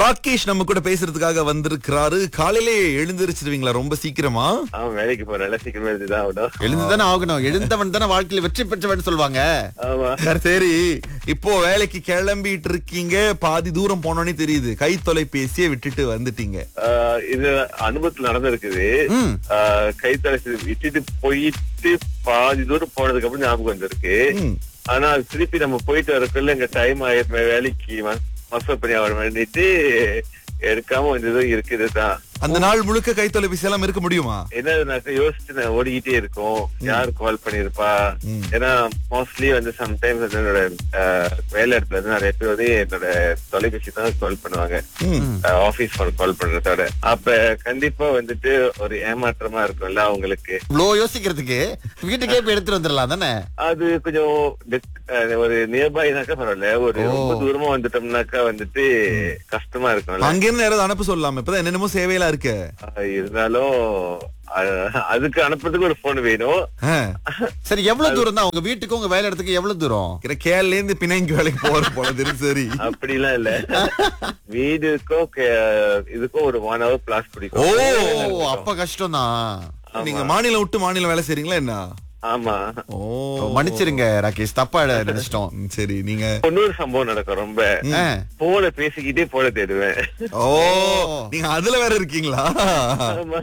ராகேஷ் நம்ம கூட பேசுறதுக்காக வந்திருக்கிறாரு காலையிலே எழுந்திருச்சிருவீங்களா ரொம்ப சீக்கிரமா அவன் வேலைக்கு போறேன் சீக்கிரமா எழுந்துதான் ஆகணும் எழுந்துதானே ஆகணும் எழுந்தவன் தானே வாழ்க்கையில வெற்றி பெற்றவன் சொல்லுவாங்க ஆமா சரி, சரி இப்போ வேலைக்கு கிளம்பிட்டு இருக்கீங்க பாதி தூரம் போனோன்னே தெரியுது கை தொலைபேசியை விட்டுட்டு வந்துட்டீங்க ஆஹ் இது அனுபவத்துல நடந்திருக்குது ம். ஆஹ் கைத்தலை விட்டுட்டு போயிட்டு பாதி தூரம் போனதுக்கு அப்புறம் ஞாபகம் வந்திருக்கு ம். ஆனா திருப்பி நம்ம போயிட்டு வரக்குள்ள எங்க டைம் ஆயிரம் வேலைக்கு மசூல் பண்ணி ஆக வேண்டிட்டு எடுக்காம வந்ததும் இருக்குதுதான் அந்த நாள் முழுக்க கை தொலைபேசி எல்லாம் இருக்க முடியுமா என்னதுனாக்க யோசிச்சு நான் ஓடிக்கிட்டே இருக்கும் யார் கால் பண்ணிருப்பா ம். ஏன்னா மோஸ்ட்லி வந்து சம்டைம்ஸ் வந்து என்னோட ஆஹ், வேலை இடத்துல வந்து நிறைய பேர் வந்து என்னோட தொலைபேசி தான் கால் பண்ணுவாங்க ம். ஆபீஸ் போன் கால் பண்றதோட அப்ப கண்டிப்பா வந்துட்டு ஒரு ஏமாற்றமா இருக்கும்ல அவங்களுக்கு இவ்வளோ யோசிக்கிறதுக்கு வீட்டுக்கே போய் எடுத்துட்டு வந்துடலாம் தானே அது கொஞ்சம் dis- அஹ், ஒரு நியர்பைனாக்கா பரவாயில்ல ஒரு ஓ. ரொம்ப தூரமா வந்துட்டோம்னாக்கா வந்துட்டு கஷ்டமா இருக்கும்ல அங்கிருந்து யாராவது அனுப்ப சொல்லலாம் இப்பதான் என்னென்னமோ சேவையெல்லாம் இருக்கு அஹ், இருந்தாலும் அஹ், அதுக்கு அனுப்புறதுக்கு ஒரு போன் வேணும் ஆ. சரி எவ்வளவு தூரம் தான் உங்க வீட்டுக்கு உங்க வேலை இடத்துக்கு எவ்வளவு தூரம் இருக்கிற கேரள இருந்து பிணைங்க வேலைக்கு போற போல தெரியும் சரி அப்படிலாம் இல்ல வீடுக்கும் கே- இதுக்கும் ஒரு ஒன் ஹவர் பிளாஸ் ஓ, பிடிக்கும் ஓ அப்ப கஷ்டம் தான் நீங்க மாநிலம் விட்டு மாநிலம் வேலை செய்றீங்களா என்ன ஆமா ஓ மன்னிச்சிருங்க ராகேஷ் தப்பா நினைச்சிட்டோம் ம், சரி நீங்க இன்னொரு சம்பவம் நடக்கும் ரொம்ப ஆ. போன பேசிக்கிட்டே போன தேடுவேன் ஓ நீங்க அதுல வேற இருக்கீங்களா ஆமா.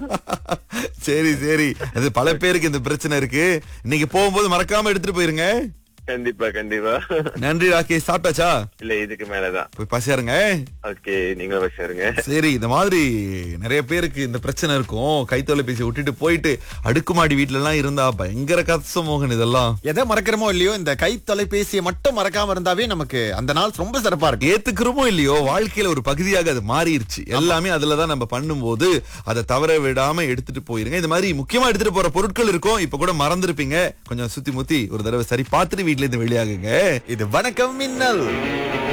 சரி சரி அது பல பேருக்கு இந்த பிரச்சனை இருக்கு இன்னைக்கு போகும்போது மறக்காம எடுத்துட்டு போயிருங்க கண்டிப்பா கண்டிப்பா நன்றி ராகேஷ் சாப்பிட்டாச்சா இல்ல இதுக்கு மேலதான் போய் பசியாருங்க ஓகே நீங்களும் வச்சாருங்க சரி இந்த மாதிரி நிறைய பேருக்கு இந்த பிரச்சனை இருக்கும் கை தொலைபேசி விட்டுட்டு போயிட்டு அடுக்குமாடி வீட்ல எல்லாம் இருந்தா பயங்கர கஷ்டம் மோகன் இதெல்லாம் எதை மறக்கிறோமோ இல்லையோ இந்த கை தொலைபேசியை மட்டும் மறக்காம இருந்தாவே நமக்கு அந்த நாள் ரொம்ப சிறப்பா இருக்கு ஏத்துக்கிறோமோ இல்லையோ வாழ்க்கையில ஒரு பகுதியாக அது மாறிடுச்சு எல்லாமே அதுலதான் நம்ம பண்ணும்போது அதை தவற விடாம எடுத்துட்டு போயிருங்க இந்த மாதிரி முக்கியமா எடுத்துட்டு போற பொருட்கள் இருக்கும் இப்ப கூட மறந்துருப்பீங்க கொஞ்சம் சுத்தி முத்தி ஒரு தடவை சரி பார்த்துட்டு வீட்ல இருந்து வெளியாகுங்க இது வணக்கம் மின்னல்